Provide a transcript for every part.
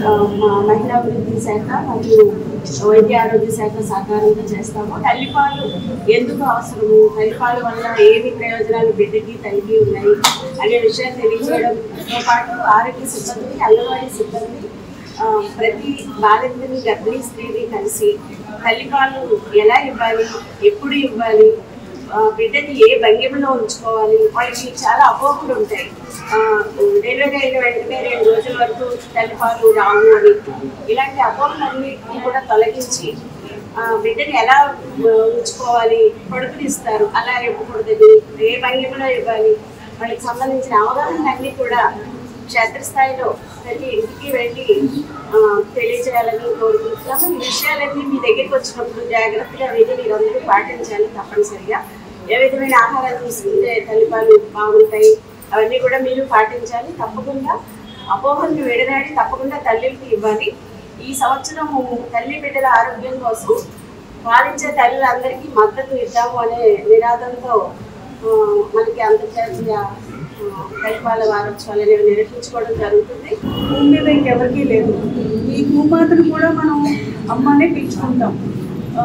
ఆ, మా మహిళా అభివృద్ధి శాఖ మరియు వైద్య ఆరోగ్య శాఖ సహకారంతో చేస్తాము తల్లిపాలు ఎందుకు అవసరము తల్లిపాలు వల్ల ఏమి ప్రయోజనాలు బిడ్డకి తల్లికి ఉన్నాయి అనే విషయాలు తెలియజేయడంతో పాటు ఆరోగ్య సిబ్బంది అంగన్వాడీ సిబ్బంది ఆ, ప్రతి బాలింతని గర్భిణీ స్త్రీని కలిసి తల్లిపాలు ఎలా ఇవ్వాలి ఎప్పుడు ఇవ్వాలి ఆ, బిడ్డని ఏ భంగిమలో ఉంచుకోవాలి వాళ్ళకి చాలా అపోహలు ఉంటాయి ఆ, డెలివరీ అయిన వెంటనే రెండు రోజుల వరకు తల్లిపాలు రావు అని ఇలాంటి అపోహలన్నింటినీ కూడా తొలగించి ఆ, బిడ్డని ఎలా ఆ, ఉంచుకోవాలి కొడుకుని ఇస్తారు అలా ఇవ్వకూడదని ఏ భంగిమలో ఇవ్వాలి వాళ్ళకి సంబంధించిన అవగాహన అన్నీ కూడా క్షేత్రస్థాయిలో ప్రతి ఇంటికి వెళ్ళి ఆ, తెలియజేయాలని కోరుకుంటున్నాము ఈ విషయాలన్నీ మీ దగ్గరికి వచ్చినప్పుడు జాగ్రత్తగా వెళ్ళి మీరందరూ పాటించాలి తప్పనిసరిగా ఏ విధమైన ఆహారాలు తీసుకుంటే తల్లిపాలు బాగుంటాయి అవన్నీ కూడా మీరు పాటించాలి తప్పకుండా అపోహలను విడనాడి తప్పకుండా తల్లికి ఇవ్వాలి ఈ సంవత్సరం తల్లి బిడ్డల ఆరోగ్యం కోసం పాలించే తల్లులందరికీ మద్దతు ఇద్దాము అనే నినాదంతో ఆ, మనకి అంతర్జాతీయ ఆ, తల్లిపాల వారోత్సవాలు అనేవి నిర్వహించుకోవడం జరుగుతుంది భూమి మీద ఇంకెవరికీ లేదు ఈ భూమాతను కూడా మనం అమ్మనే పిలుచుకుంటాం ఆ,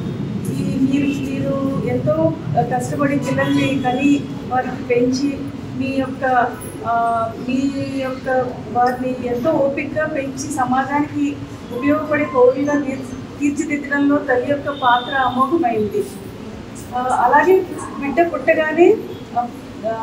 ఈ మీరు మీరు ఎంతో కష్టపడి పిల్లల్ని కని వారికి పెంచి మీ యొక్క ఆ, మీ యొక్క వారిని ఎంతో ఓపికగా పెంచి సమాజానికి ఉపయోగపడే పౌరులుగా తీర్చి తీర్చిదిద్దడంలో తల్లి యొక్క పాత్ర అమోఘమైంది ఆ, అలాగే బిడ్డ పుట్టగానే ఆ,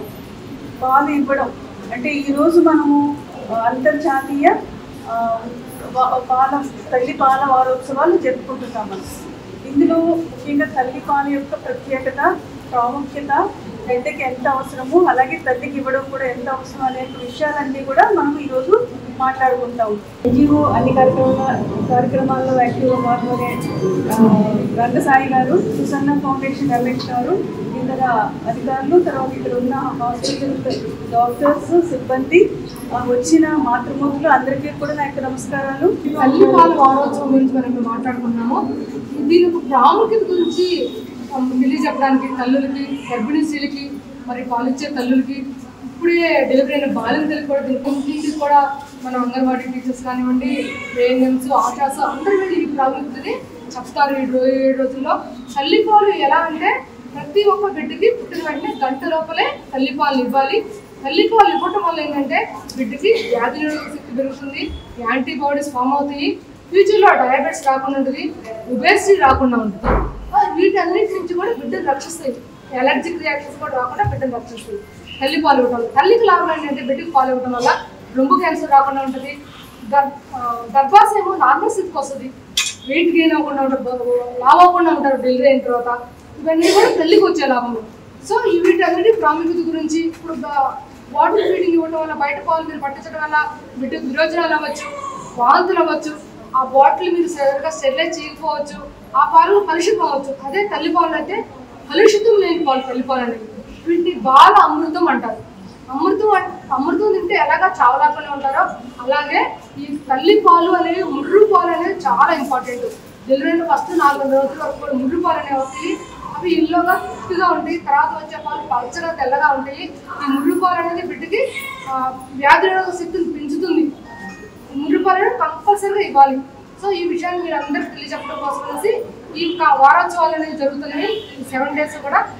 పాలు ఇవ్వడం అంటే ఈరోజు మనము ఆ, అంతర్జాతీయ ఆ, వా- పాల తల్లి పాల వారోత్సవాలు జరుపుకుంటున్నాం మనం ఇందులో ముఖ్యంగా తల్లి పాల యొక్క ప్రత్యేకత ప్రాముఖ్యత బిడ్డకి ఎంత అవసరము అలాగే తల్లికి ఇవ్వడం కూడా ఎంత అవసరం అనే విషయాలన్నీ కూడా మనం ఈరోజు మాట్లాడుకుంటాం ఎన్జిఓ అన్ని కార్యక్రమాల కార్యక్రమాల్లో యాక్టివ్గా పాల్గొనే ఆ, రంగసాయి గారు సుసన్న ఫౌండేషన్ రమేష్ గారు ఇతర అధికారులు తర్వాత ఇక్కడ ఉన్న హాస్పిటల్ డాక్టర్స్ సిబ్బంది ఆ, వచ్చిన మాతృమూర్తులు అందరికీ కూడా నా యొక్క నమస్కారాలు తల్లిపాల వారోత్సవం గురించి మనం ఇప్పుడు మాట్లాడుకున్నాము దీని యొక్క ప్రాముఖ్యత గురించి ఆ, తెలియజెప్పడానికి తల్లులకి గర్భిణీ స్త్రీలకి మరి పాలిచ్చే తల్లులకి ఇప్పుడే డెలివరీ అయిన బాలింతలకు కూడా దీని ఇంటింటికి కూడా మన అంగన్వాడీ టీచర్స్ కానివ్వండి ఏఎన్ఎంస్ ఆశాస్ అందరూ వెళ్ళి ఈ ప్రాముఖ్యతని చెప్తారు ఈ రో- ఏడు రోజుల్లో తల్లిపాలు ఎలా అంటే ప్రతి ఒక్క బిడ్డకి పుట్టిన వెంటనే గంట లోపలే తల్లిపాలు ఇవ్వాలి తల్లిపాలు ఇవ్వటం వల్ల ఏంటంటే బిడ్డకి వ్యాధి నిరోధక శక్తి పెరుగుతుంది యాంటీబాడీస్ ఫామ్ అవుతాయి ఫ్యూచర్లో డయాబెటీస్ రాకుండా ఉంటుంది ఒబేసిటీ రాకుండా ఉంటుంది ఆ వీటన్నిటి నుంచి కూడా బిడ్డను రక్షిస్తాయి ఎలర్జిక్ రియాక్షన్స్ కూడా రాకుండా బిడ్డను రక్షిస్తుంది తల్లి పాలు ఇవ్వడం వల్ల తల్లికి లాభం ఏంటంటే బిడ్డకి పాలు ఇవ్వడం వల్ల రొమ్ము క్యాన్సర్ రాకుండా ఉంటుంది గర్ ఆ, గర్భాశయము నార్మల్ స్థితికి వస్తుంది వెయిట్ గెయిన్ అవ్వకుండా ఉంటారు లావ్ అవ్వకుండా ఉంటారు డెలివరీ అయిన తర్వాత ఇవన్నీ కూడా తల్లికి వచ్చే లాభము సో ఈ వీటన్నిటి ప్రాముఖ్యత గురించి ఇప్పుడు వాటర్ ఫీడింగ్ ఇవ్వడం వల్ల బయట పాలు మీరు పట్టించడం వల్ల బిడ్డకు విరోచనాలు అవ్వచ్చు వాంతులు అవ్వచ్చు ఆ బాటిల్ మీరు సరిగ్గా స్టెరిలైజ్ చేయకపోవచ్చు ఆ పాలు కలుషితం అవ్వచ్చు అదే తల్లి పాలు అయితే కలుషితం లేని పాలు తల్లి పాలు అనేవి వీటిని బాల అమృతం అంటారు అమృతం అన్- అమృతం తింటే ఎలాగా చావలాకుండా ఉంటారో అలాగే ఈ తల్లి పాలు అనేవి ముర్రు పాలు అనేవి చాలా ఇంపార్టెంట్ డెలివరీ ఫస్ట్ నాలుగు రోజుల వరకు కూడా ముర్రు పాలు అనేవి అవుతాయి అవి ఇల్లుగా తిక్కుగా ఉంటాయి తర్వాత వచ్చే పాలు పల్చగా తెల్లగా ఉంటాయి ఈ ముర్రు పాలు అనేది బిడ్డకి ఆ, వ్యాధి నిరోధక శక్తిని పెంచుతుంది మురుపాలను కంపల్సరీగా ఇవ్వాలి సో ఈ విషయాన్ని మీరు అందరికి తెలియజెప్పడం కోసం అనేసి ఈ కా- వారోత్సవాలు అనేవి జరుగుతున్నాయి ఈ సెవెన్ డేస్ కూడా